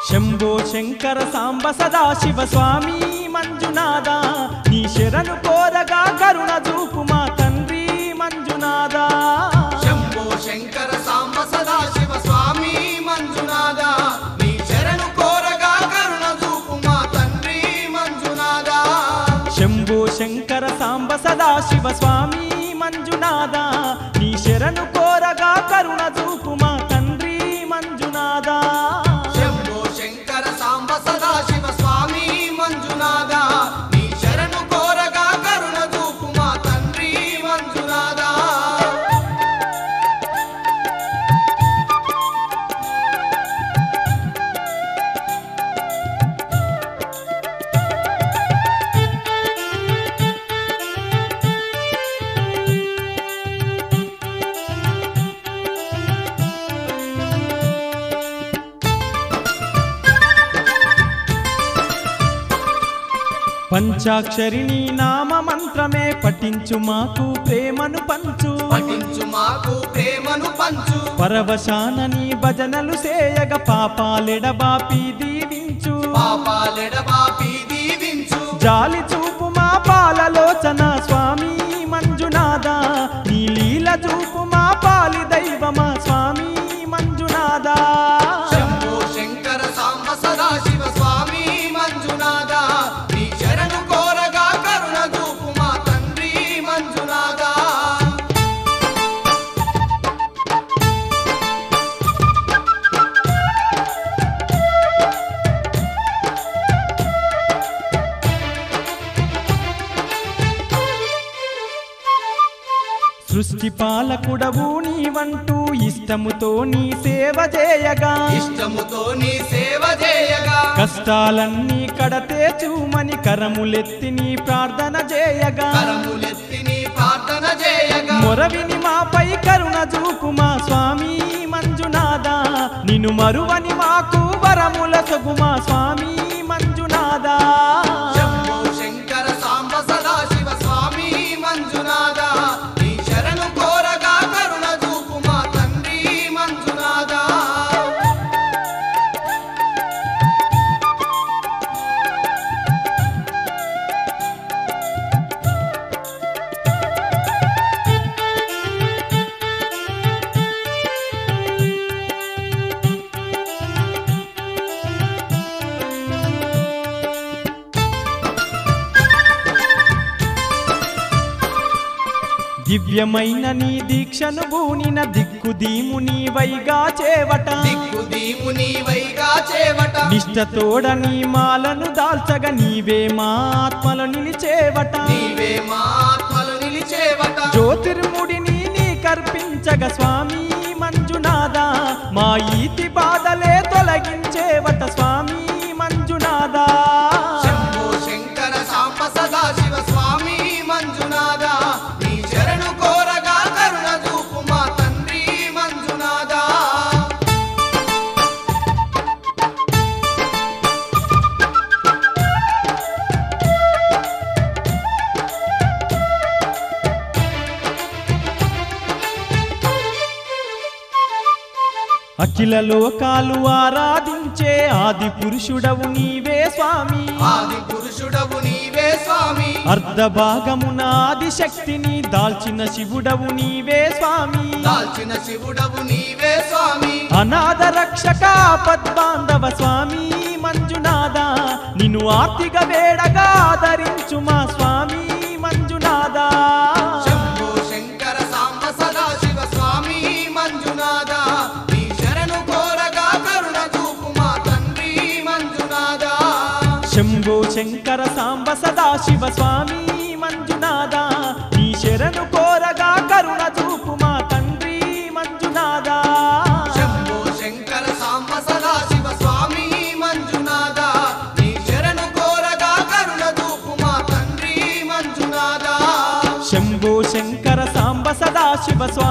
శంభో శంకర సాంబ సదా శివ స్వామి మంజునాథ నీ శరణు కోరగా కరుణ చూపు మా తండ్రి మంజునాథ శంభో శంకర సాంబ సదా శివ స్వామి మంజునాథ నీ శరణు కోరగా కరుణ చూపు మా తండ్రి మంజునాథ శంభో శంకర సాంబ సదా శివ స్వామి మంజునాథ నీ శరణు కోరగా కరుణ చూపు మా తండ్రి మంజునాథ శంభో శంకర సాంబ సదా శివ స్వామి మంజునాథ నీ శరణు కోరగా కరుణ చూపు మా తండ్రి మంజునాథ పంచాక్షరిని నామ మంత్రమే పఠించు మాకు ప్రేమను పంచు పఠించు మాకు ప్రేమను పంచు పరవశానని భజనలు సేయగ పాపాలెడబాపి దీవించు పాపాలెడబాపి దీవించు జాలి చూపు మా పాలలోచన స్వామి మంజునాథ నీ లీల చూపు మా పాలి దైవమా స్వామి మంజునాథ శంభో శంకర సాంబ సదా శివ స్వామి మంజునాథ నీ శరణు కోరగా కరుణ చూపు మా తండ్రి మంజునాథ సృష్టి పాలకుడవు నీవంటూ ఇష్టముతో నీ సేవ చేయగా ఇష్టముతో నీ సేవ చేయగా కష్టాలన్నీ కడతే చూమని కరములెత్తి నీ ప్రార్థన చేయగా కరములెత్తి నీ ప్రార్థన చేయగా మొరవిని మాపై కరుణ చూపు మా స్వామి మంజునాథ నిన్ను మరువని మాకు వరముల సొగు మా స్వామి మంజునాథ శంభో శంకర సాంబ సదా శివ స్వామి మంజునాథ నీ శరణు కోరగా కరుణ చూపు మా తండ్రి మంజునాథ దివ్యమైన నీ దీక్షను బూనిన దిక్కు దీము నీవైగా చేవట దిక్కు దీము నీవైగా చేవట నిష్టతోడ నీ మాలను దాల్చగ నీవే మా ఆత్మలు నిలిచేవట నీవే మా ఆత్మలు నిలిచేవట జ్యోతిర్ముడిని నీ కర్పించగ స్వామి మంజునాథ మా ఈతి బాధలే తొలగించేవట స్వామి మంజునాథ శంభో శంకర సాంబ సదా శివ స్వామి మంజునాథ నీ శరణు కోరగా కరుణ చూపు మా తండ్రి మంజునాథ అఖిల లోకాలు ఆరాధించే ఆది పురుషుడవు నీవే స్వామి ఆది పురుషుడవు నీవే స్వామి అర్ధ భాగమున ఆది శక్తిని దాల్చిన శివుడవు నీవే స్వామి దాల్చిన శివుడవు నీవే స్వామి అనాథ రక్షక పద్బాంధవ స్వామి మంజునాథ నిన్ను ఆర్తిగ వేడగా ఆదరించు మా స్వామి మంజునాథ శంభో శంకర సాంబ సదా శివ స్వామి మంజునాథ నీ శరణు కోరగా కరుణ చూపు మా తండ్రి మంజునాథ శంభో శంకర సాంబ సదా శివ స్వామి మంజునాథ నీ శరణు కోరగా కరుణ చూపు మా తండ్రి మంజునాథ శంభో శంకర సాంబ సదా శివ స్వామి మంజునాథ నీ శరణు కోరగా కరుణ చూపు మా తండ్రి మంజునాథ శంభో శంకర సాంబ సదా శివ స్వామి